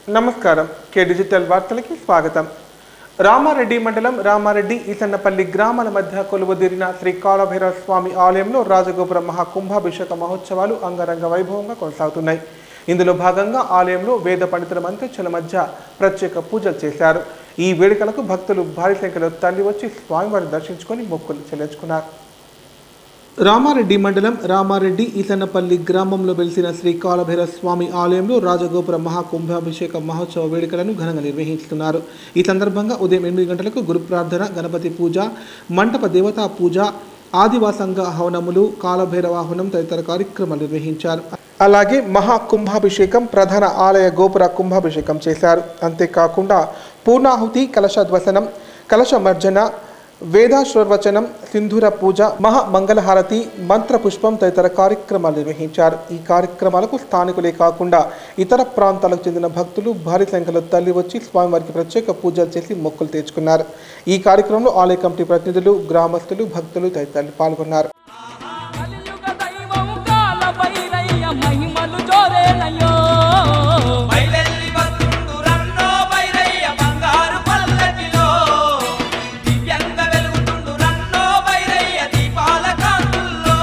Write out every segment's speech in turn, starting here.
నమస్కారం కే డిజిటల్ వార్తలకి స్వాగతం రామారెడ్డి మండలం రామారెడ్డి ఈసన్నపల్లి గ్రామాల మధ్య కొలువుదీరిన శ్రీ కాలభైరవ స్వామి ఆలయంలో రాజగోపురం మహాకుంభాభిషేక మహోత్సవాలు అంగరంగ వైభవంగా కొనసాగుతున్నాయి ఇందులో భాగంగా ఆలయంలో వేద పండితుల మంత్రిచుల మధ్య ప్రత్యేక పూజలు చేశారు ఈ వేడుకలకు భక్తులు భారీ సంఖ్యలో తరలి వచ్చి స్వామివారిని దర్శించుకొని మొక్కులు చెల్లించుకున్నారు రామారెడ్డి మండలం రామారెడ్డి ఈసన్నపల్లి గ్రామంలో వెలిసిన శ్రీ కాలభైరవ స్వామి ఆలయంలో రాజగోపుర మహాకుంభాభిషేక మహోత్సవ వేడుకలను ఘనంగా నిర్వహిస్తున్నారు ఈ సందర్భంగా ఉదయం ఎనిమిది గంటలకు గురు ప్రార్థన గణపతి పూజ మంటప దేవతా పూజ ఆదివాసంగ హవనములు కాలభైరవ హవనం తదితర కార్యక్రమాలు నిర్వహించారు అలాగే మహాకుంభాభిషేకం ప్రధాన ఆలయ గోపుర కుంభాభిషేకం చేశారు అంతేకాకుండా పూర్ణాహుతి కలశధ్వసనం కలశమర్జన వేదాశ్వర్వచనం సింధూర పూజ మహా మంగళహారతి మంత్ర పుష్పం తదితర కార్యక్రమాలు నిర్వహించారు ఈ కార్యక్రమాలకు స్థానికులే కాకుండా ఇతర ప్రాంతాలకు చెందిన భక్తులు భారీ సంఖ్యలో తల్లి వచ్చి స్వామివారికి ప్రత్యేక పూజలు చేసి మొక్కులు తెచ్చుకున్నారు ఈ కార్యక్రమంలో ఆలయ కమిటీ ప్రతినిధులు గ్రామస్తులు భక్తులు తదితరులు పాల్గొన్నారు కలియుగ దైవం కాల భైరయ్య మహిమలు జోరేనయ్యో బయలెల్లి వస్తుండు రన్నో బైరయ్య బంగారు పల్లకిలో దివ్యంగ వెలుగుతుండు రన్నో బైరయ్య దీపాల కాంతుల్లో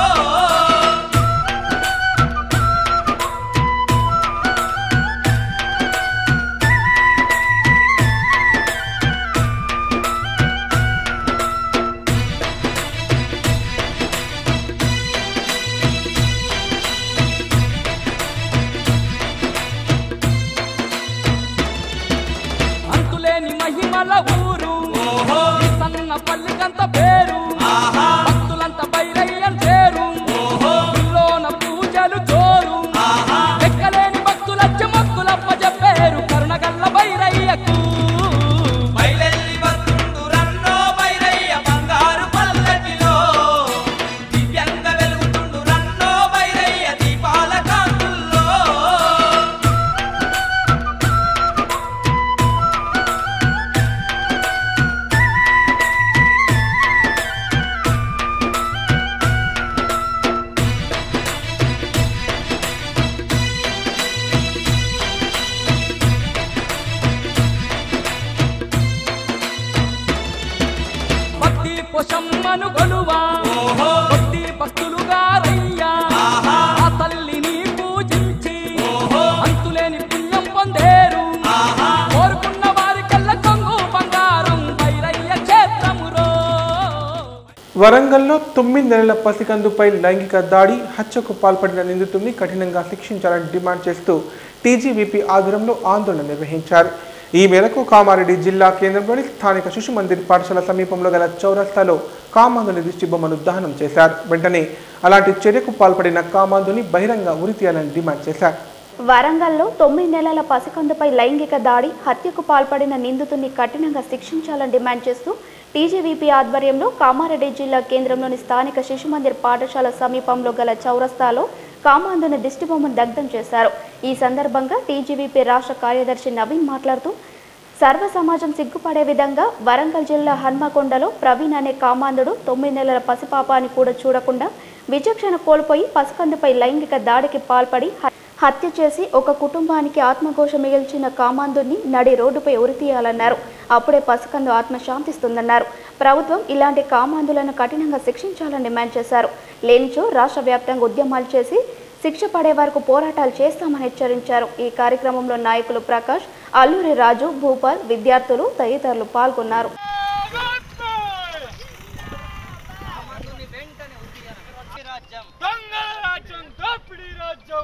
అంతులేని మహిమల ఊరు ఓహో. ఈ సన్న పల్లికంత పేరు ఆహా. భక్తులంత భైరయ్య చేరు ఓహో. ఊళ్ళోన పూజలు జోరు ఆహా. ఎక్కలేని భక్తులచ్చ మొక్కులప్ప చెప్పారు కరుణగల్ల భైరయ్యకు బయలెల్లి వస్తుండు రన్నో బైరయ్య బంగారు పల్లకిలో దివ్యంగ వెలుగుతుండు రన్నో బైరయ్య దీపాల కాంతుల్లో భక్తి పొషమ్మను కొలువా ఓహో. భక్తి భక్తులుగా రయ్యా ఆహా. ఆ తల్లిని పూజించి ఓహో. అంతులేని పుణ్యం పొందేరు ఆహా. కోరుకున్న వారికెల్ల కొంగు బంగారం భైరయ్య క్షేత్రమురో వరంగల్లో తొమ్మిది నెలల పసికందుపై లైంగిక దాడి హత్యకు పాల్పడిన నిందితుడిని కఠినంగా శిక్షించాలని డిమాండ్ చేస్తూ టీజీవీపీ ఆధ్వర్యంలో ఆందోళన నిర్వహించారు ఈ మేరకు కామారెడ్డి జిల్లా కేంద్రంలోని స్థానిక శిశు మందిర్ పాఠశాల సమీపంలో గల చౌరస్తాలో కామాంధుని దిష్టి బొమ్మను దహనం చేశారు వెంటనే అలాంటి చర్యకు పాల్పడిన కామాంధుని బహిరంగ ఉరి తీయాలని డిమాండ్ చేశారు వరంగల్లో తొమ్మిది నెలల పసికందుపై లైంగిక దాడి హత్యకు పాల్పడిన నిందితుడిని కఠినంగా శిక్షించాలని డిమాండ్ చేస్తూ టీజీవీపీ ఆధ్వర్యంలో కామారెడ్డి జిల్లా కేంద్రంలోని స్థానిక శిశుమందిర్ పాఠశాల సమీపంలో గల చౌరస్తాలో కామాంధుని దిష్టిబొమ్మను దగ్ధం చేశారు ఈ సందర్భంగా టీజీవీపీ రాష్ట్ర కార్యదర్శి నవీన్ మాట్లాడుతూ సర్వ సమాజం సిగ్గుపడే విధంగా వరంగల్ జిల్లా హన్మకొండలో ప్రవీణ్ అనే కామాంధుడు తొమ్మిది నెలల పసిపాపాని కూడా చూడకుండా విచక్షణ కోల్పోయి పసికందుపై లైంగిక దాడికి పాల్పడి హ- హత్య చేసి ఒక కుటుంబానికి ఆత్మఘోష మిగిల్చిన కామాంధుడిని నడి రోడ్డుపై ఉరితీయాలన్నారు అప్పుడే పసికందు ఆత్మ శాంతిస్తుందన్నారు ప్రభుత్వం ఇలాంటి కామాంధులను కఠినంగా శిక్షించాలని డిమాండ్ చేశారు లేనిచో రాష్ట్ర వ్యాప్తంగా ఉద్యమాలు చేసి శిక్ష పడే వరకు పోరాటాలు చేస్తామని హెచ్చరించారు ఈ కార్యక్రమంలో నాయకులు ప్రకాష్ అల్లూరి రాజు భూపాల్ విద్యార్థులు తదితరులు పాల్గొన్నారు దొంగల రాజ్యం దోపిడీ రాజ్యం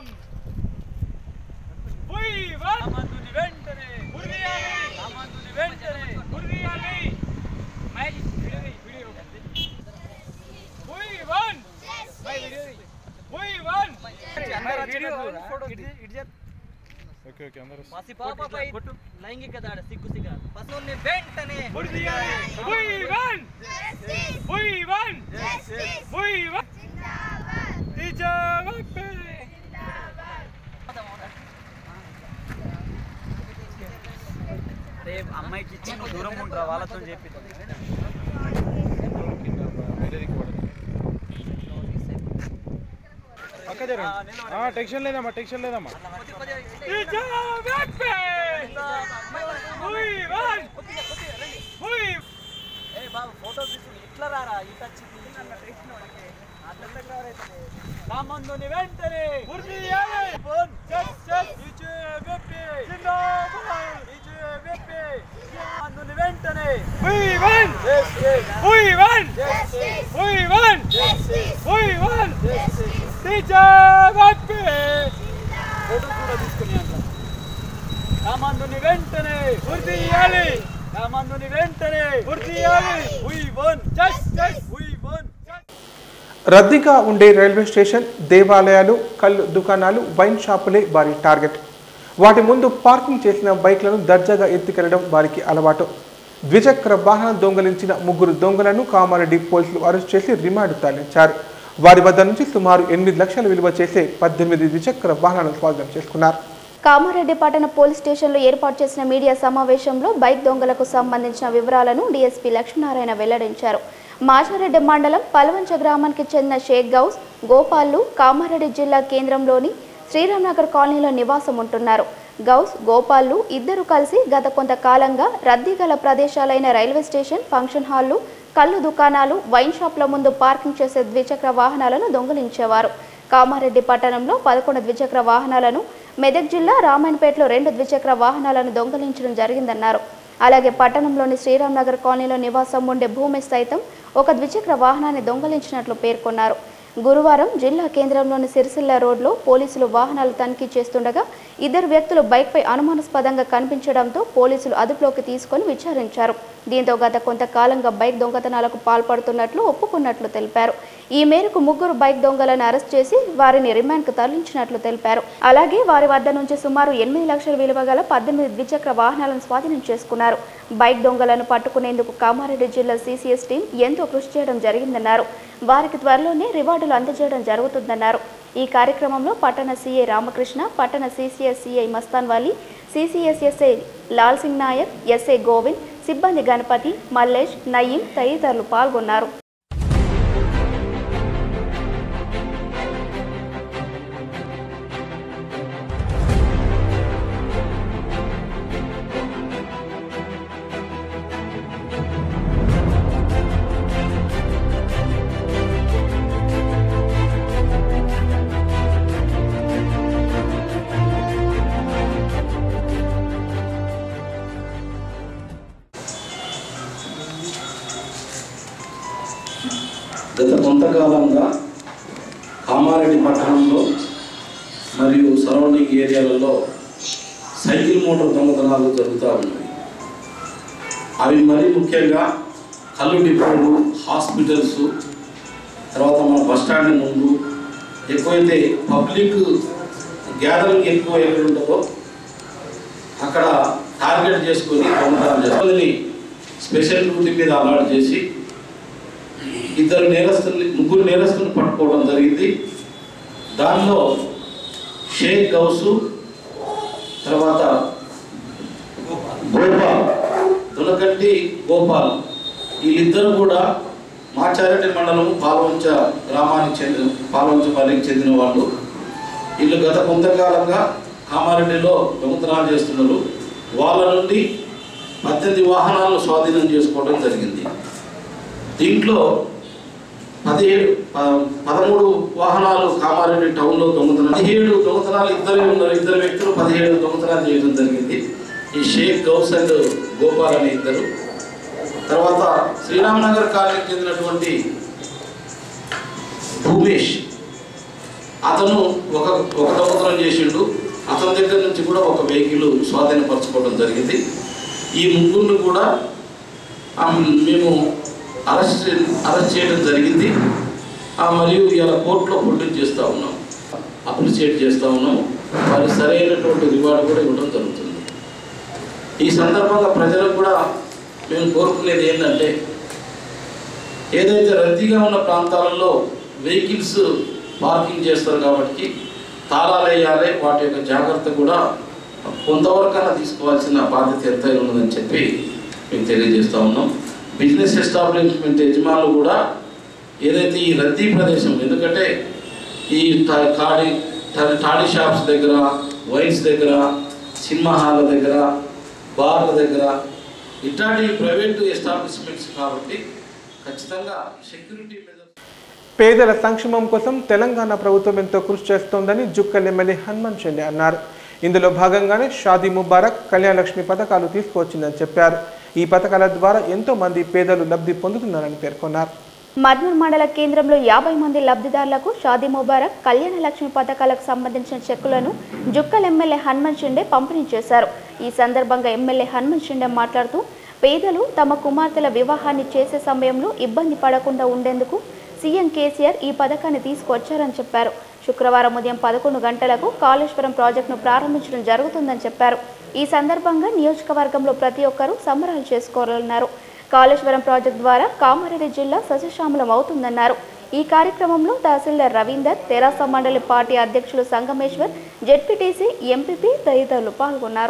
We want సామాన్యుని వెంటనే ఉరియాలి సామాన్యుని వెంటనే ఉరియాలి mike video video We want We want పసిపాపపై లైంగిక దాడి సిగ్గు సిగ్గ పశువుల్ని వెంటనే ఉరియాలి We want We want We want Nizamabad అరే అమ్మాయికి ఇచ్చి నువ్వు దూరం ఉంటా వాళ్ళతో చెప్పి టెన్షన్ లేదమ్మా టెన్షన్ లేదమ్మా నిజామాబాద్ We won! We ఏ బాబు ఫోటో తీసుకుని ఇట్లా రారా ఇటు వచ్చింది రామందుని వెంటనే పూర్తి చేయాలి! బీజేపీ జిందాబాద్ బీజేపీ రామందుని వెంటనే We won! We won! We won! We won! BJP! Photo కూడా తీసుకుని అంట రామందుని వెంటనే పూర్తి చేయాలి! రామందుని వెంటనే పూర్తి చేయాలి! We won! Justice! We won! రద్దీగా ఉండే రైల్వే స్టేషన్ దేవాలయాలు కళ్ళు దుకాణాలు వైన్ షాపులే వారి టార్గెట్ వాటి ముందు పార్కింగ్ చేసిన బైక్లను దర్జాగా ఎత్తుకెళ్లడం వారికి అలవాటు ద్విచక్ర వాహనం దొంగలించిన ముగ్గురు దొంగలను కామారెడ్డి పోలీసులు అరెస్ట్ చేసి రిమాండ్ తరలించారు వారి వద్ద నుంచి సుమారు ఎనిమిది లక్షల విలువ చేసే పద్దెనిమిది ద్విచక్ర వాహనాలను స్వాధీనం చేసుకున్నారు కామారెడ్డి పట్టణ పోలీస్ స్టేషన్లో ఏర్పాటు చేసిన మీడియా సమావేశంలో బైక్ దొంగలకు సంబంధించిన వివరాలను డీఎస్పీ లక్ష్మీనారాయణ వెల్లడించారు మాచారెడ్డి మండలం పలవంచ గ్రామానికి చెందిన షేక్ గౌస్ గోపాల్లు కామారెడ్డి జిల్లా కేంద్రంలోని శ్రీరామ్నగర్ కాలనీలో నివాసం ఉంటున్నారు గౌస్ గోపాల్లు ఇద్దరు కలిసి గత కొంతకాలంగా రద్దీ గల ప్రదేశాలైన రైల్వే స్టేషన్ ఫంక్షన్ హాళ్లు కళ్ళు దుకాణాలు వైన్ షాప్ల ముందు పార్కింగ్ చేసే ద్విచక్ర వాహనాలను దొంగిలించేవారు కామారెడ్డి పట్టణంలో పదకొండు ద్విచక్ర వాహనాలను మెదక్ జిల్లా రామాయణపేటలో రెండు ద్విచక్ర వాహనాలను దొంగిలించడం జరిగిందన్నారు అలాగే పట్టణంలోని శ్రీరామ్ నగర్ కాలనీలో నివాసం ఉండే భూమి సైతం ఒక ద్విచక్ర వాహనాన్ని దొంగిలించినట్లు పేర్కొన్నారు గురువారం జిల్లా కేంద్రంలోని సిరిసిల్ల రోడ్లో పోలీసులు వాహనాలు తనిఖీ చేస్తుండగా ఇద్దరు వ్యక్తులు బైక్పై అనుమానాస్పదంగా కనిపించడంతో పోలీసులు అదుపులోకి తీసుకొని విచారించారు దీంతో గత కొంతకాలంగా బైక్ దొంగతనాలకు పాల్పడుతున్నట్లు ఒప్పుకున్నట్లు తెలిపారు ఈ మేరకు ముగ్గురు బైక్ దొంగలను అరెస్ట్ చేసి వారిని రిమాండ్కు తరలించినట్లు తెలిపారు అలాగే వారి వద్ద నుంచి సుమారు ఎనిమిది లక్షల విలువ గల పద్దెనిమిది ద్విచక్ర వాహనాలను స్వాధీనం చేసుకున్నారు బైక్ దొంగలను పట్టుకునేందుకు కామారెడ్డి జిల్లా సీసీఎస్ టీం ఎంతో కృషి చేయడం జరిగిందన్నారు వారికి త్వరలోనే రివార్డులు అందజేయడం జరుగుతుందన్నారు ఈ కార్యక్రమంలో పట్టణ సీఐ రామకృష్ణ పట్టణ CCS CI Mastan Vali CCS SI Lal Singh Nayak SI Govind సిబ్బంది గణపతి మల్లేష్ నయీం తదితరులు పాల్గొన్నారు గత కొంతకాలంగా కామారెడ్డి పట్టణంలో మరియు సరౌండింగ్ ఏరియాలలో సైకిల్ మోటార్ దొంగతనాలు జరుగుతూ ఉన్నాయి అవి మరీ ముఖ్యంగా కళ్ళు డిపోలు హాస్పిటల్స్ తర్వాత మన బస్ స్టాండ్ ముందు ఎక్కువైతే పబ్లిక్ గ్యాదరింగ్ ఎక్కువ ఎక్కడ ఉంటుందో అక్కడ టార్గెట్ చేసుకొని దొంగతనం చేస్తుంది స్పెషల్ డ్యూటీ మీద అలాట్ చేసి ఇద్దరు నేరస్తుల్ని ముగ్గురు నేరస్తులను పట్టుకోవడం జరిగింది దానిలో షేక్ గౌసు తర్వాత గోపాల్ దునకంటి గోపాల్ వీళ్ళిద్దరు కూడా మాచారెడ్డి మండలం పాల్వంచ గ్రామానికి చెందిన పాల్వంచపల్లికి చెందిన వాళ్ళు వీళ్ళు గత కొంతకాలంగా కామారెడ్డిలో దొంగతనాలు చేస్తున్నారు వాళ్ళ నుండి పద్దెనిమిది వాహనాలను స్వాధీనం చేసుకోవడం జరిగింది దీంట్లో పదిహేడు ప- పదమూడు వాహనాలు కామారెడ్డి టౌన్లో దొంగతనాలు పదిహేడు దొంగతనాలు ఇద్దరే ఉన్నారు ఇద్దరు వ్యక్తులు పదిహేడు దొంగతనాలు చేయడం జరిగింది ఈ షేక్ గౌస్ అండ్ గోపాల్ అనే ఇద్దరు తర్వాత శ్రీరామనగర్ కాలనీకి చెందినటువంటి భూమేష్ అతను ఒక ఒక దొంగతనం చేసిండు అతని దగ్గర నుంచి కూడా ఒక వెహికల్ స్వాధీనపరచుకోవడం జరిగింది ఈ ముగ్గురిని కూడా ఆ, మేము అరెస్ట్ అరెస్ట్ చేయడం జరిగింది ఆ, మరియు ఇలా కోర్టులో ప్రొడ్యూస్ చేస్తూ ఉన్నాం అప్రిషియేట్ చేస్తూ ఉన్నాం వారికి సరైనటువంటి రివార్డు కూడా ఇవ్వడం జరుగుతుంది ఈ సందర్భంగా ప్రజలకు కూడా మేము కోరుకునేది ఏంటంటే ఏదైతే రద్దీగా ఉన్న ప్రాంతాలలో వెహికల్స్ పార్కింగ్ చేస్తారు కాబట్టి తాళాలు వేయాలి వాటి యొక్క జాగ్రత్త కూడా కొంతవరకన్నా తీసుకోవాల్సిన బాధ్యత ఎంతైనా ఉన్నదని చెప్పి మేము తెలియజేస్తూ ఉన్నాం బిజినెస్ ఎస్టాబ్లిష్మెంట్ యజమానులు కూడా ఏదైతే ఈ రద్దీ ప్రదేశం ఎందుకంటే ఈ ట- టాడీ ట- టాడీ షాప్స్ దగ్గర వైన్స్ దగ్గర సినిమా హాల్ దగ్గర బార్ల దగ్గర ఇట్లాంటి ప్రైవేటు ఎస్టాబ్లిష్మెంట్స్ కాబట్టి ఖచ్చితంగా సెక్యూరిటీ మెజర్స్ పేదల సంక్షేమం కోసం తెలంగాణ ప్రభుత్వం ఎంతో కృషి చేస్తోందని జుక్కల్ ఎమ్మెల్యే హనుమంత్ షెండే అన్నారు ఇందులో భాగంగానే షాదీ ముబారక్ కళ్యాణ లక్ష్మి పథకాలు తీసుకువచ్చిందని చెప్పారు ఈ పథకాల ద్వారా ఎంతో మంది పేదలు లబ్ధి పొందుతున్నారని పేర్కొన్నారు మర్నూర్ మండల కేంద్రంలో యాభై మంది లబ్ధిదారులకు షాదీ ముబారక్ కళ్యాణ లక్ష్మి పథకాలకు సంబంధించిన చెక్కులను జుక్కల్ ఎమ్మెల్యే హనుమంత్ షిండే పంపిణీ చేశారు ఈ సందర్భంగా ఎమ్మెల్యే హనుమంత్ షిండే మాట్లాడుతూ పేదలు తమ కుమార్తెల వివాహాన్ని చేసే సమయంలో ఇబ్బంది పడకుండా ఉండేందుకు సీఎం కేసీఆర్ ఈ పథకాన్ని తీసుకొచ్చారని చెప్పారు శుక్రవారం ఉదయం పదకొండు గంటలకు కాళేశ్వరం ప్రాజెక్టును ప్రారంభించడం జరుగుతుందని చెప్పారు ఈ సందర్భంగా నియోజకవర్గంలో ప్రతి ఒక్కరూ సంబరాలు చేసుకోవాలన్నారు కాళేశ్వరం ప్రాజెక్టు ద్వారా కామారెడ్డి జిల్లా సస్యశ్యామలం అవుతుందన్నారు ఈ కార్యక్రమంలో తహసీల్దార్ రవీందర్ తెరాస మండలి పార్టీ అధ్యక్షులు సంగమేశ్వర్ జెడ్పీటీసీ ఎంపీపీ తదితరులు పాల్గొన్నారు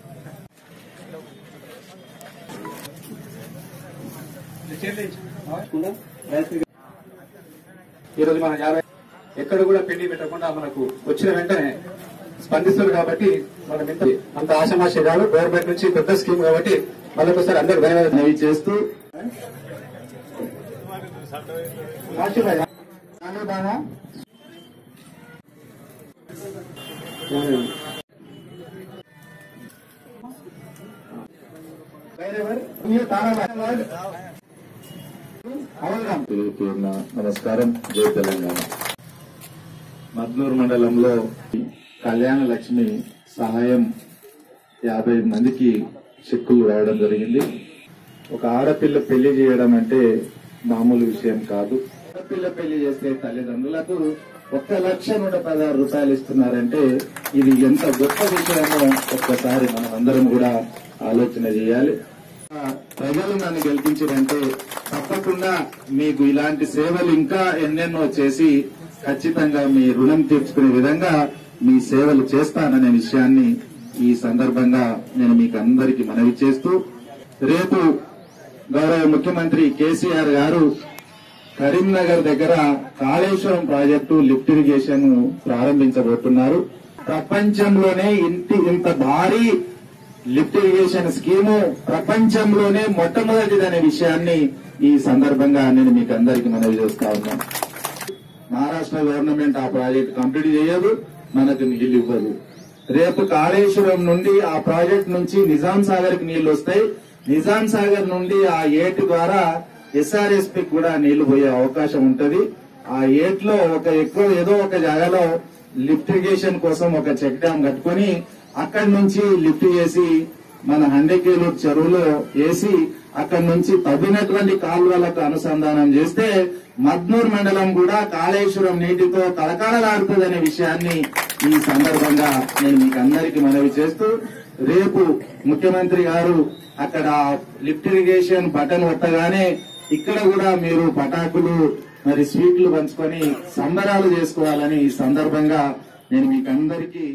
ఈరోజు మన యాభై ఎక్కడ కూడా పెళ్లి పెట్టకుండా మనకు వచ్చిన వెంటనే స్పందిస్తారు కాబట్టి మనం ఇంత అంత ఆశమాష కాదు గవర్నమెంట్ నుంచి పెద్ద స్కీమ్ కాబట్టి మళ్ళొకసారి అందరు ధన్యవాదాలు అవి చేస్తూ ఆశీర్వాద. ఆశీర్వాద. Wherever you తారాబాయి అవసరం పేరున నమస్కారం జై తెలంగాణ మద్నూరు మండలంలో కళ్యాణ లక్ష్మి సహాయం యాభై మందికి చెక్కులు రావడం జరిగింది ఒక ఆడపిల్ల పెళ్లి చేయడం అంటే మామూలు విషయం కాదు ఆడపిల్ల పెళ్లి చేస్తే తల్లిదండ్రులకు ఒక్క లక్ష నూట పదహారు రూపాయలు ఇస్తున్నారంటే ఇది ఎంత గొప్ప విషయమో ఒక్కసారి మనం అందరం కూడా ఆలోచన చేయాలి ప్రజలు నన్ను గెలిపించారంటే తప్పకుండా మీకు ఇలాంటి సేవలు ఇంకా ఎన్నెన్నో చేసి ఖచ్చితంగా మీ రుణం తీర్చుకునే విధంగా మీ సేవలు చేస్తాననే విషయాన్ని ఈ సందర్భంగా నేను మీకు అందరికీ మనవి చేస్తూ రేపు గౌరవ ముఖ్యమంత్రి కేసీఆర్ గారు కరీంనగర్ దగ్గర కాళేశ్వరం ప్రాజెక్టు లిఫ్ట్ ఇరిగేషన్ ప్రారంభించబోతున్నారు ప్రపంచంలోనే ఇంటి ఇంత భారీ లిఫ్ట్ ఇరిగేషన్ స్కీము ప్రపంచంలోనే మొట్టమొదటిదనే విషయాన్ని ఈ సందర్భంగా నేను మీకు అందరికీ మనవి చేస్తా ఉన్నాను మహారాష్ట్ర గవర్నమెంట్ ఆ ప్రాజెక్ట్ కంప్లీట్ చేయదు మనకు నీళ్లు ఇవ్వదు రేపు కాళేశ్వరం నుండి ఆ ప్రాజెక్ట్ నుంచి నిజాం సాగర్ కి నీళ్లు వస్తాయి నిజాం సాగర్ నుండి ఆ ఏటి ద్వారా ఎస్ఆర్ఎస్పి కూడా నీళ్లు పోయే అవకాశం ఉంటది ఆ ఏట్లో ఒక ఎక్కువ ఏదో ఒక జాగాలో లిఫ్ట్ ఇరిగేషన్ కోసం ఒక చెక్ డ్యామ్ కట్టుకొని అక్కడి నుంచి లిఫ్ట్ చేసి మన హండేకేలు చెరువులో వేసి అక్కడి నుంచి తవ్వినటువంటి కాలువలకు అనుసంధానం చేస్తే మద్నూర్ మండలం కూడా కాళేశ్వరం నీటితో కలకాలలాడుతుందనే విషయాన్ని ఈ సందర్భంగా నేను మీకు అందరికీ మనవి చేస్తూ రేపు ముఖ్యమంత్రి గారు అక్కడ లిఫ్ట్ ఇరిగేషన్ బటన్ కొట్టగానే ఇక్కడ కూడా మీరు పటాకులు మరి స్వీట్లు పంచుకొని సంబరాలు చేసుకోవాలని ఈ సందర్భంగా నేను మీకు అందరికీ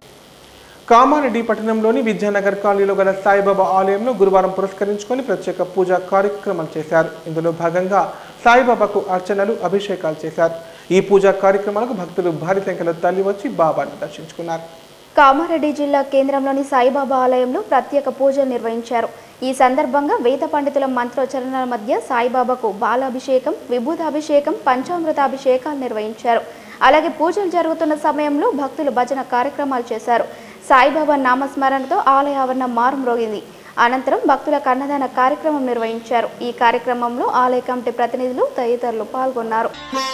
కామారెడ్డి పట్టణంలోని విద్యానగర్ కాలనీలో గల సాయిబాబా ఆలయంలో గురువారం పురస్కరించుకొని ప్రత్యేక పూజా కార్యక్రమాలు చేశారు ఇందులో భాగంగా సాయిబాబాకు అర్చనలు అభిషేకాలు చేశారు ఈ పూజా కార్యక్రమాలకు భక్తులు భారీ సంఖ్యలో తల్లి వచ్చి బాబాను దర్శించుకున్నారు కామారెడ్డి జిల్లా కేంద్రంలోని సాయిబాబా ఆలయంలో ప్రత్యేక పూజలు నిర్వహించారు ఈ సందర్భంగా వేద పండితుల మంత్రోచ్చరణల మధ్య సాయిబాబాకు బాలాభిషేకం విభూతాభిషేకం పంచామృతాభిషేకాలు నిర్వహించారు అలాగే పూజలు జరుగుతున్న సమయంలో భక్తులు భజన కార్యక్రమాలు చేశారు సాయిబాబా నామస్మరణతో ఆలయ ఆవరణం మారుమ్రోగింది అనంతరం భక్తులకు అన్నదాన కార్యక్రమం నిర్వహించారు ఈ కార్యక్రమంలో ఆలయ కమిటీ ప్రతినిధులు తదితరులు పాల్గొన్నారు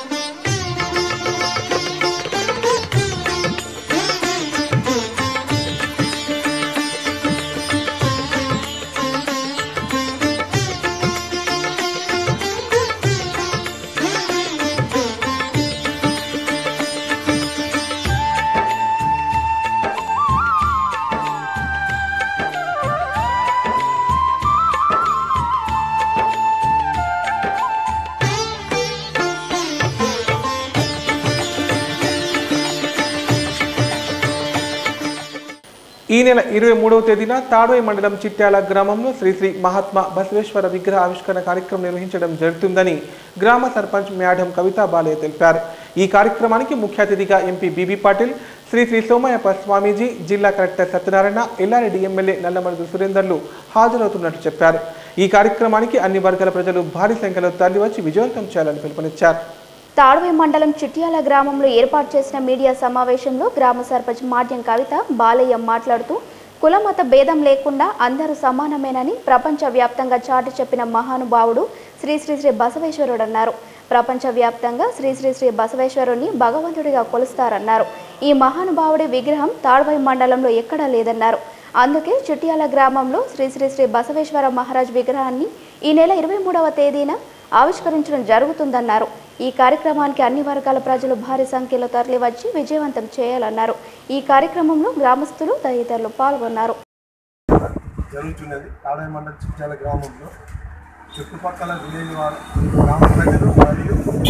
ఈ నెల ఇరవై మూడవ తేదీన తాడోయి మండలం చిట్యాల గ్రామంలో శ్రీ శ్రీ మహాత్మా బసవేశ్వర విగ్రహ ఆవిష్కరణ కార్యక్రమం నిర్వహించడం జరుగుతుందని గ్రామ సర్పంచ్ మ్యాడమ్ కవితా బాలయ్య తెలిపారు ఈ కార్యక్రమానికి ముఖ్య అతిథిగా ఎంపీ బీబీ పాటిల్ శ్రీ శ్రీ సోమయ్యప్ప స్వామీజీ జిల్లా కలెక్టర్ సత్యనారాయణ ఎల్లారెడ్డి ఎమ్మెల్యే నల్లమరుదు సురేందర్లు హాజరవుతున్నట్టు చెప్పారు ఈ కార్యక్రమానికి అన్ని వర్గాల ప్రజలు భారీ సంఖ్యలో తరలివచ్చి విజయవంతం చేయాలని పిలుపునిచ్చారు తాడ్వై మండలం చిట్యాల గ్రామంలో ఏర్పాటు చేసిన మీడియా సమావేశంలో గ్రామ సర్పంచ్ మాడ్యం కవిత బాలయ్య మాట్లాడుతూ కులమత భేదం లేకుండా అందరూ సమానమేనని ప్రపంచవ్యాప్తంగా చాటి చెప్పిన మహానుభావుడు శ్రీ శ్రీ శ్రీ బసవేశ్వరుడు అన్నారు ప్రపంచవ్యాప్తంగా శ్రీ శ్రీ శ్రీ బసవేశ్వరుని భగవంతుడిగా కొలుస్తారన్నారు ఈ మహానుభావుడి విగ్రహం తాడ్వై మండలంలో ఎక్కడా లేదన్నారు అందుకే చిట్యాల గ్రామంలో శ్రీ శ్రీ శ్రీ బసవేశ్వర మహారాజ్ విగ్రహాన్ని ఈ నెల ఇరవై మూడవ తేదీన ఆవిష్కరించడం జరుగుతుందన్నారు ఈ కార్యక్రమానికి అన్ని వర్గాల ప్రజలు భారీ సంఖ్యలో తరలివచ్చి విజయవంతం చేయాలన్నారు ఈ కార్యక్రమంలో గ్రామస్తులు తదితరులు పాల్గొన్నారు జరుగుతున్నది తాడే మండల చిట్యాల గ్రామంలో చుట్టుపక్కల విలేజ్ వారు గ్రామ ప్రజలు మరియు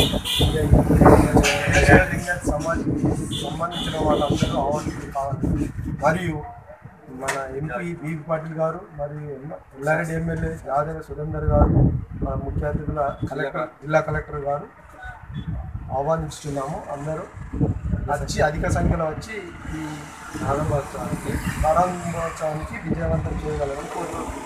లింగ సమాజానికి సంబంధించిన వాళ్ళందరూ ఆహ్వానితులు కావాలి మరియు మన ఎంపీ బీవి పాటిల్ గారు మరియు ఎల్లారెడ్డి ఎమ్మెల్యే యాదవ సురేందర్ గారు మన ముఖ్య అతిథుల కలెక్టర్ జిల్లా కలెక్టర్ గారు ఆహ్వానిస్తున్నాము అందరూ వచ్చి అధిక సంఖ్యలో వచ్చి ఈ ప్రారంభోత్సవానికి ప్రారంభోత్సవానికి విజయవంతం చేయగలరని కోరుతున్నాను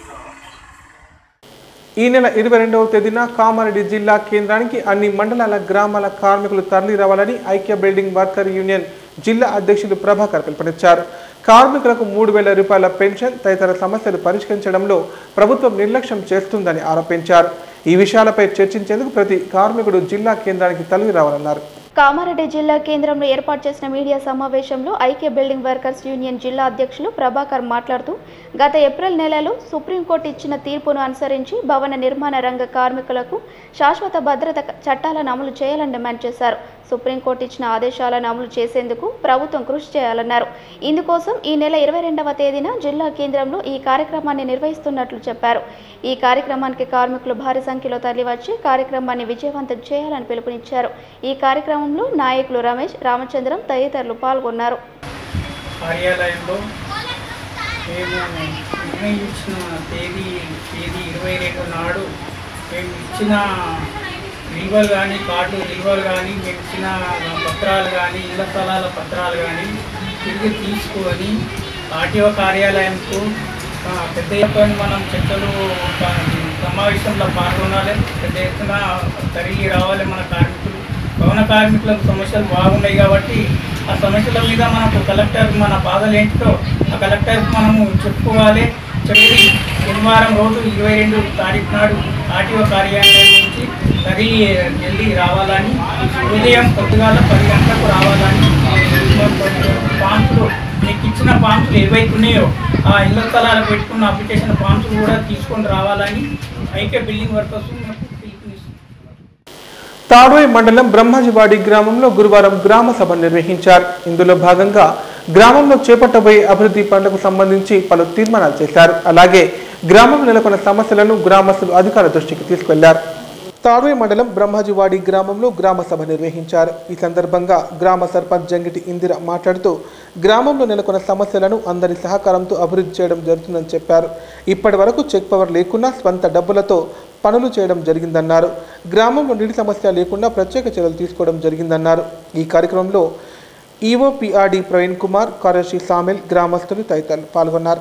ఈ నెల ఇరవై రెండవ తేదీన కామారెడ్డి జిల్లా కేంద్రానికి అన్ని మండలాల గ్రామాల కార్మికులు తరలి రావాలని ఐక్య బిల్డింగ్ వర్కర్ యూనియన్ జిల్లా అధ్యక్షులు ప్రభాకర్ పిలుపునిచ్చారు కార్మికులకు మూడు వేల రూపాయల పెన్షన్ తదితర సమస్యలు పరిష్కరించడంలో ప్రభుత్వం నిర్లక్ష్యం చేస్తుందని ఆరోపించారు ఈ విషయాలపై చర్చించేందుకు ప్రతి కార్మికుడు జిల్లా కేంద్రానికి తరలి రావాలన్నారు కామారెడ్డి జిల్లా కేంద్రంలో ఏర్పాటు చేసిన మీడియా సమావేశంలో ఐక్య బిల్డింగ్ వర్కర్స్ యూనియన్ జిల్లా అధ్యక్షులు ప్రభాకర్ మాట్లాడుతూ గత ఏప్రిల్ నెలలో సుప్రీంకోర్టు ఇచ్చిన తీర్పును అనుసరించి భవన నిర్మాణ రంగ కార్మికులకు శాశ్వత భద్రత చట్టాలను అమలు చేయాలని డిమాండ్ చేశారు సుప్రీంకోర్టు ఇచ్చిన ఆదేశాలను అమలు చేసేందుకు ప్రభుత్వం కృషి చేయాలన్నారు ఇందుకోసం ఈ నెల ఇరవై రెండవ తేదీన జిల్లా కేంద్రంలో ఈ కార్యక్రమాన్ని నిర్వహిస్తున్నట్లు చెప్పారు ఈ కార్యక్రమానికి కార్మికులు భారీ సంఖ్యలో తరలివచ్చి కార్యక్రమాన్ని విజయవంతం చేయాలని పిలుపునిచ్చారు ఈ కార్యక్రమంలో నాయకులు రమేష్ రామచంద్రం తదితరులు పాల్గొన్నారు కార్యాలయంలో మేము నిర్ణయించిన తేదీ తేదీ ఇరవై రెండు నాడు మేము ఇచ్చిన లీవర్ కానీ కార్డు లీవర్ కానీ మేము ఇచ్చిన పత్రాలు కానీ ఇళ్ల స్థలాల పత్రాలు కానీ తిరిగి తీసుకొని ఆర్టీఓ కార్యాలయంకు ఆ, పెద్ద ఎత్తున మనం చర్చలు ప- సమావేశంలో పాల్గొనాలి పెద్ద ఎత్తున తరిగి రావాలి మన కార్మికులు భవన కార్మికులకు సమస్యలు బాగున్నాయి కాబట్టి ఆ సమస్యల మీద మనకు కలెక్టర్ మన బాధలు ఏంటితో ఆ కలెక్టర్కి మనము చెప్పుకోవాలి చెప్పి శనివారం రోజు ఇరవై రెండు తారీఖు నాడు ఆర్టీఓ కార్యాలయం నుంచి తరిగి వెళ్ళి రావాలని ఉదయం పొద్దుగాల పది గంటలకు రావాలని ఫామ్స్లు మీకు ఇచ్చిన ఫామ్స్లు ఏవైతే ఉన్నాయో ఆ ఇళ్ల స్థలాలకు పెట్టుకున్న అప్లికేషన్ ఫామ్స్ కూడా తీసుకొని రావాలని ఐక్య బిల్డింగ్ వర్కర్స్ మనకు పిలుపునిస్తుంది తాడోయ్ మండలం బ్రహ్మాజివాడి గ్రామంలో గురువారం గ్రామ సభ నిర్వహించారు ఇందులో భాగంగా గ్రామంలో చేపట్టబోయే అభివృద్ధి పనులకు సంబంధించి పలు తీర్మానాలు చేశారు అలాగే గ్రామంలో నెలకొన్న సమస్యలను గ్రామస్తులు అధికారుల దృష్టికి తీసుకెళ్లారు తాడోయ్ మండలం బ్రహ్మాజివాడి గ్రామంలో గ్రామ సభ నిర్వహించారు ఈ సందర్భంగా గ్రామ సర్పంచ్ జంగిటి ఇందిర మాట్లాడుతూ గ్రామంలో నెలకొన్న సమస్యలను అందరి సహకారంతో అభివృద్ధి చేయడం జరుగుతుందని చెప్పారు ఇప్పటి వరకు చెక్ పవర్ లేకున్నా స్వంత డబ్బులతో పనులు చేయడం జరిగిందన్నారు గ్రామంలో నీటి సమస్య లేకుండా ప్రత్యేక చర్యలు తీసుకోవడం జరిగిందన్నారు ఈ కార్యక్రమంలో ఈఓపిఆర్డి ప్రవీణ్ కుమార్ కార్యదర్శి సామిల్ గ్రామస్తులు తదితరులు పాల్గొన్నారు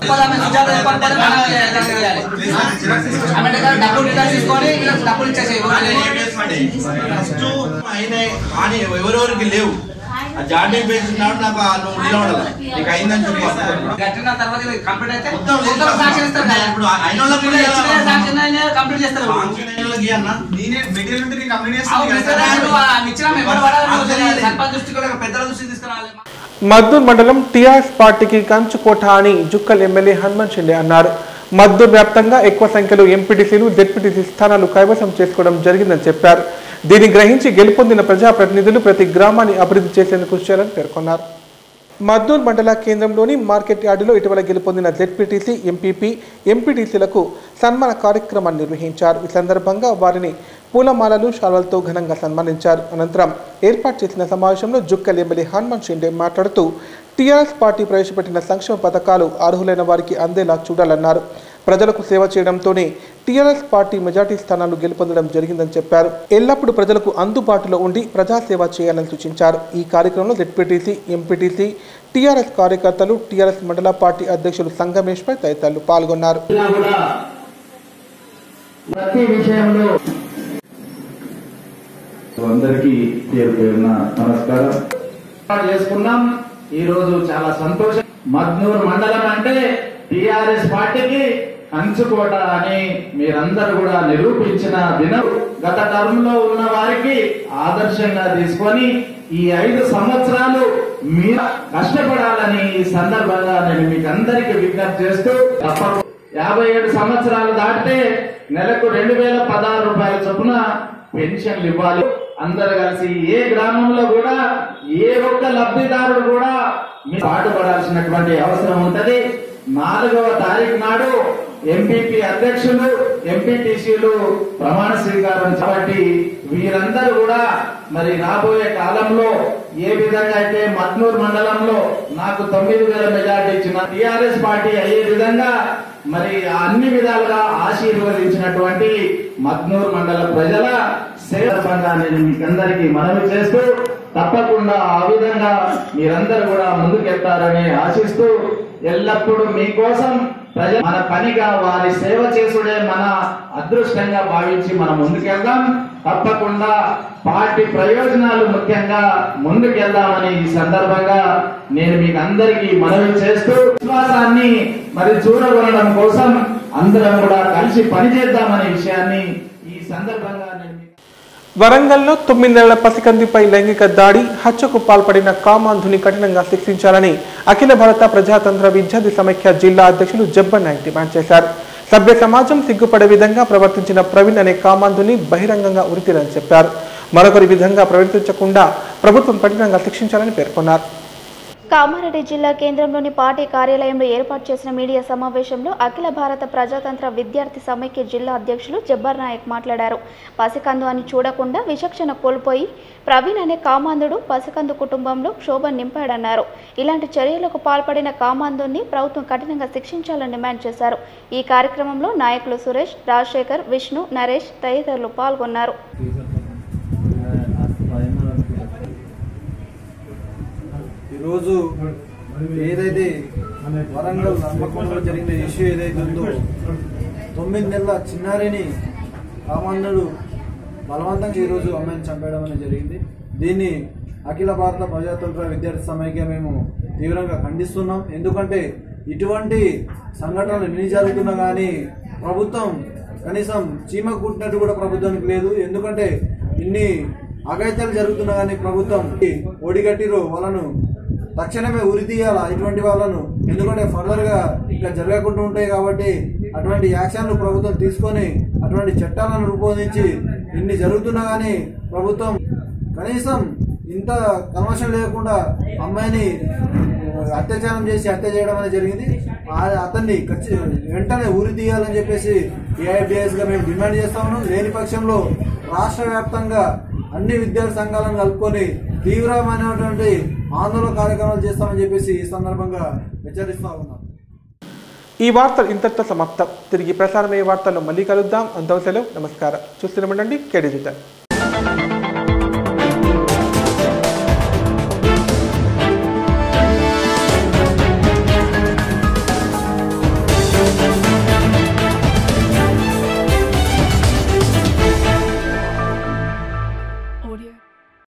డబ్బులు రిటర్న్ తీసుకొని వీళ్ళకి డబ్బులు ఇచ్చేసేయి ఫస్ట్ ఆయన అని ఎవరెవరికి లేవు ఆ జాయింట్ పేసినాడు నాకు ఆ నువ్వు నిలబడాలి నీకు అయిందని చెప్పి కట్టిన తర్వాత ఇది కంప్లీట్ అయితే మొత్తం మొత్తం శాంక్షన్ ఇస్తారు కదా. ఇప్పుడు ఆయన వాళ్ళకి ఇప్పుడు ఇచ్చిన శాంక్షన్ అయినా కంప్లీట్ చేస్తారు ఫంక్షన్ అయిన వాళ్ళకి అన్న నేనే మెటీరియల్ ఉంటే నేను కంప్లీట్ అవును, ఇస్తారు. నువ్వు ఆ ఇచ్చిన ఎవరు పడాలి నువ్వు సర్పంచ్ దృష్టికి కూడా పెద్దల దృష్టికి తీసుకురావాలి మద్దూర్ మండలం టీఆర్ఎస్ పార్టీకి కంచుకోట అని జుక్కల్ ఎమ్మెల్యే హనుమంత్ షిండే అన్నారు మద్దూర్ వ్యాప్తంగా ఎక్కువ సంఖ్యలో ఎంపీటీసీలు జెడ్పీటీసీ స్థానాలు కైవసం చేసుకోవడం జరిగిందని చెప్పారు దీన్ని గ్రహించి గెలుపొందిన ప్రజాప్రతినిధులు ప్రతి గ్రామాన్ని అభివృద్ధి చేసేందుకు కృషి చేయాలని పేర్కొన్నారు మద్దూర్ మండల కేంద్రంలోని మార్కెట్ యార్డులో ఇటీవల గెలుపొందిన జెడ్పీటీసీ ఎంపీపీ ఎంపీటీసీలకు సన్మాన కార్యక్రమాన్ని నిర్వహించారు ఈ సందర్భంగా వారిని పూలమాలలు శాల్వలతో ఘనంగా సన్మానించారు అనంతరం ఏర్పాటు చేసిన సమావేశంలో జుక్కల్ ఎమ్మెల్యే హనుమంత్ షిండే మాట్లాడుతూ టీఆర్ఎస్ పార్టీ ప్రవేశపెట్టిన సంక్షేమ పథకాలు అర్హులైన వారికి అందేలా చూడాలన్నారు ప్రజలకు సేవ చేయడంతోనే టీఆర్ఎస్ పార్టీ మెజార్టీ స్థానాలు గెలుపొందడం జరిగిందని చెప్పారు ఎల్లప్పుడూ ప్రజలకు అందుబాటులో ఉండి ప్రజాసేవ చేయాలని సూచించారు ఈ కార్యక్రమంలో జెడ్పీటీసీ ఎంపీటీసీ టీఆర్ఎస్ కార్యకర్తలు టీఆర్ఎస్ మండల పార్టీ అధ్యక్షులు సంగమేష్పై తదితరులు పాల్గొన్నారు కూడా ప్రతి విషయంలో అందరికీ పేరు పేరున నమస్కారం చేసుకున్నాం ఈ రోజు చాలా సంతోషం మద్నూర్ మండలం అంటే టిఆర్ఎస్ పార్టీకి కంచుకోట అని మీరందరూ కూడా నిరూపించిన దినం గత టర్మ్ లో ఉన్న వారికి ఆదర్శంగా తీసుకొని ఈ ఐదు సంవత్సరాలు మీరు కష్టపడాలని ఈ సందర్భంగా నేను మీకు అందరికీ విజ్ఞప్తి చేస్తూ తప్పకుండా యాభై ఏడు సంవత్సరాలు దాటితే నెలకు రెండు వేల పదహారు రూపాయల చొప్పున పెన్షన్లు ఇవ్వాలి అందరు కలిసి ఏ గ్రామంలో కూడా ఏ ఒక్క లబ్ధిదారుడు కూడా మీ పాటుపడాల్సినటువంటి అవసరం ఉంటది నాలుగవ తారీఖు నాడు ఎంపీపీ అధ్యక్షులు ఎంపీటీసీలు ప్రమాణ స్వీకారం కాబట్టి వీరందరూ కూడా మరి రాబోయే కాలంలో ఏ విధంగా అయితే మద్నూర్ మండలంలో నాకు తొమ్మిది వేల మెజార్టీ ఇచ్చిన టిఆర్ఎస్ పార్టీ అయ్యే విధంగా మరి అన్ని విధాలుగా ఆశీర్వదించినటువంటి మద్నూర్ మండల ప్రజల సేవంగా నేను మీకందరికీ మనవి చేస్తూ తప్పకుండా ఆ విధంగా మీరందరూ కూడా ముందుకెళ్తారని ఆశిస్తూ ఎల్లప్పుడూ మీకోసం ప్రజ మన పనిగా వారి సేవ చేసుడే మన అదృష్టంగా భావించి మనం ముందుకెళ్దాం తప్పకుండా పార్టీ ప్రయోజనాలు ముఖ్యంగా ముందుకెళ్దామని ఈ సందర్భంగా నేను మీకు అందరికీ మనవి చేస్తూ విశ్వాసాన్ని మరి చూడగొనడం కోసం అందరం కూడా కలిసి పనిచేద్దామనే విషయాన్ని ఈ సందర్భంగా నేను వరంగల్లో తొమ్మిది నెలల పసికందిపై లైంగిక దాడి హత్యకు పాల్పడిన కామాంధుని కఠినంగా శిక్షించాలని అఖిల భారత ప్రజాతంత్ర విద్యార్థి సమైక్య జిల్లా అధ్యక్షులు జబ్బన్ నాయక్ డిమాండ్ చేశారు సభ్య సమాజం సిగ్గుపడే విధంగా ప్రవర్తించిన ప్రవీణ్ అనే కామాంధుని బహిరంగంగా ఉరితీరని చెప్పారు మరొకరి విధంగా ప్రవర్తించకుండా ప్రభుత్వం కఠినంగా శిక్షించాలని పేర్కొన్నారు కామారెడ్డి జిల్లా కేంద్రంలోని పార్టీ కార్యాలయంలో ఏర్పాటు చేసిన మీడియా సమావేశంలో అఖిల భారత ప్రజాతంత్ర విద్యార్థి సమైక్య జిల్లా అధ్యక్షులు జబ్బర్ నాయక్ మాట్లాడారు పసికందు అని చూడకుండా విచక్షణ కోల్పోయి ప్రవీణ్ అనే కామాంధుడు పసికందు కుటుంబంలో క్షోభ నింపాడన్నారు ఇలాంటి చర్యలకు పాల్పడిన కామాంధుని ప్రభుత్వం కఠినంగా శిక్షించాలని డిమాండ్ చేశారు ఈ కార్యక్రమంలో నాయకులు సురేష్ రాజశేఖర్ విష్ణు నరేష్ తదితరులు పాల్గొన్నారు ఈరోజు ఏదైతే వరంగల్ హన్మకొండలో జరిగిన ఇష్యూ ఏదైతే ఉందో తొమ్మిది నెలల చిన్నారిని రామాంధుడు బలవంతంగా ఈరోజు అమ్మాయిని చంపేయడం అనేది జరిగింది దీన్ని అఖిల భారత ప్రజాతంత్ర విద్యార్థి సమైక్య మేము తీవ్రంగా ఖండిస్తున్నాం ఎందుకంటే ఇటువంటి సంఘటనలు ఎన్ని జరుగుతున్నా కానీ ప్రభుత్వం కనీసం చీమ కుట్టినట్టు కూడా ప్రభుత్వానికి లేదు ఎందుకంటే ఇన్ని అఘాయిత్యాలు జరుగుతున్నా కానీ ప్రభుత్వం ఒడిగట్టిరు వాళ్ళను తక్షణమే ఉరి తీయాల ఇటువంటి వాళ్ళను ఎందుకంటే ఫర్దర్ గా ఇంకా జరగకుండా ఉంటాయి కాబట్టి అటువంటి యాక్షన్లు ప్రభుత్వం తీసుకొని అటువంటి చట్టాలను రూపొందించి ఇన్ని జరుగుతున్నా కానీ ప్రభుత్వం కనీసం ఇంత కల్మషం లేకుండా అమ్మాయిని అత్యాచారం చేసి హత్య చేయడం అనేది జరిగింది ఆ- అతన్ని ఖచ్చి- వెంటనే ఉరి తీయాలని చెప్పేసి ఏఐబిఎస్ గా మేము డిమాండ్ చేస్తా ఉన్నాం లేని పక్షంలో రాష్ట్ర వ్యాప్తంగా అన్ని విద్యార్థి సంఘాలను కలుపుకొని తీవ్రమైనటువంటి ఆందోళన కార్యక్రమాలు చేస్తామని చెప్పేసి ఈ సందర్భంగా హెచ్చరిస్తా ఉన్నాం ఈ వార్తలు ఇంతటితో సమాప్తం తిరిగి ప్రసారమయ్యే వార్తల్లో మళ్ళీ కలుద్దాం అంతవసరం నమస్కారం చూస్తూనే ఉండండి కే డిజిటల్